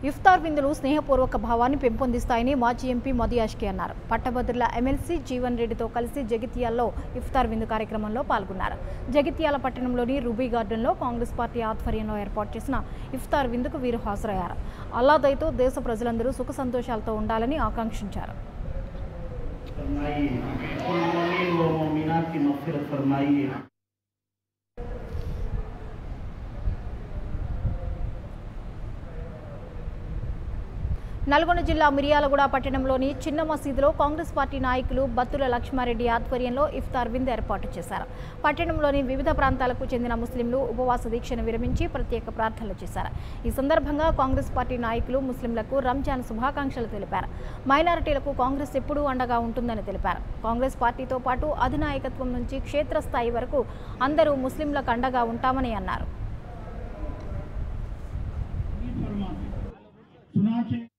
ఇఫ్తార్ విందులు స్నేహపూర్వక భావాన్ని పెంపొందిస్తాయని మాజీ ఎంపీ మోదీ అష్కే అన్నారు పట్టభద్రుల ఎమ్మెల్సీ జీవన్ రెడ్డితో కలిసి జగిత్యాల్లో ఇఫ్తార్ విందు కార్యక్రమంలో పాల్గొన్నారు జగిత్యాల పట్టణంలోని రూబీ గార్డెన్లో కాంగ్రెస్ పార్టీ ఆధ్వర్యంలో ఏర్పాటు చేసిన ఇఫ్తార్ విందుకు వీరు హాజరయ్యారు అల్లాదైతో దేశ ప్రజలందరూ సుఖ సంతోషాలతో ఉండాలని ఆకాంక్షించారు फरमाइए उन मोमिन व मोमिनात की मगफिरत फरमाइए నల్గొండ జిల్లా మిర్యాలగూడ పట్టణంలోని చిన్న మసీదులో కాంగ్రెస్ పార్టీ నాయకులు బత్తుల లక్ష్మారెడ్డి ఆధ్వర్యంలో ఇఫ్తార్ విందు ఏర్పాటు చేశారు పట్టణంలోని వివిధ ప్రాంతాలకు చెందిన ముస్లింలు ఉపవాస దీక్షను విరమించి ప్రత్యేక ప్రార్థనలు చేశారు ఈ సందర్భంగా కాంగ్రెస్ పార్టీ నాయకులు ముస్లింలకు రంజాన్ శుభాకాంక్షలు తెలిపారు మైనారిటీలకు కాంగ్రెస్ ఎప్పుడూ అండగా ఉంటుందని తెలిపారు కాంగ్రెస్ పార్టీతో పాటు అధినాయకత్వం నుంచి క్షేత్రస్థాయి వరకు అందరూ ముస్లింలకు అండగా ఉంటామని అన్నారు चुनाचे